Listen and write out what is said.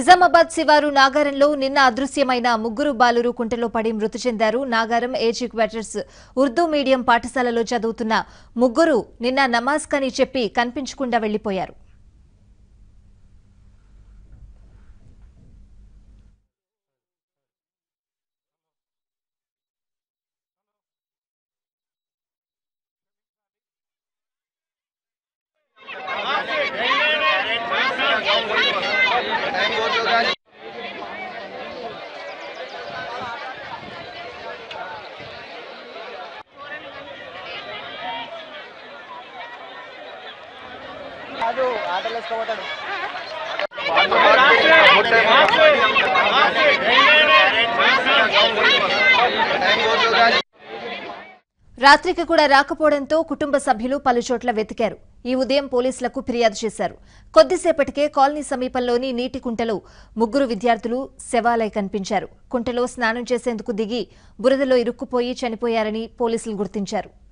నిజామాబాద్ శివారు నాగారంలో నిన్న అదృశ్యమైన ముగ్గురు బాలురు కుంటలో పడి మృతి చెందారు Nagaram AG quarters Urdu medium పాఠశాలలో చదువుతున్న ముగ్గురు నిన్న నమాజ్ కని చెప్పి కనిపించకుండా వెళ్లిపోయారు కాదు ఆటోలో వేసుకోపోతాడు రాత్రికి కూడా రాకపోవడంతో కుటుంబ సభ్యులు పలుచోట్ల వెతికారు ఈ ఉదయం పోలీసులకు ఫిర్యాదు చేశారు కొద్దిసేపటికే కాలనీ సమీపంలోని నీటి కుంటలో ముగ్గురు విద్యార్థులు శవాలై కనిపించారు కుంటలో స్నానం చేసేందుకు దిగి బురదలో ఇరుక్కుపోయి చనిపోయారని పోలీసులు గుర్తించారు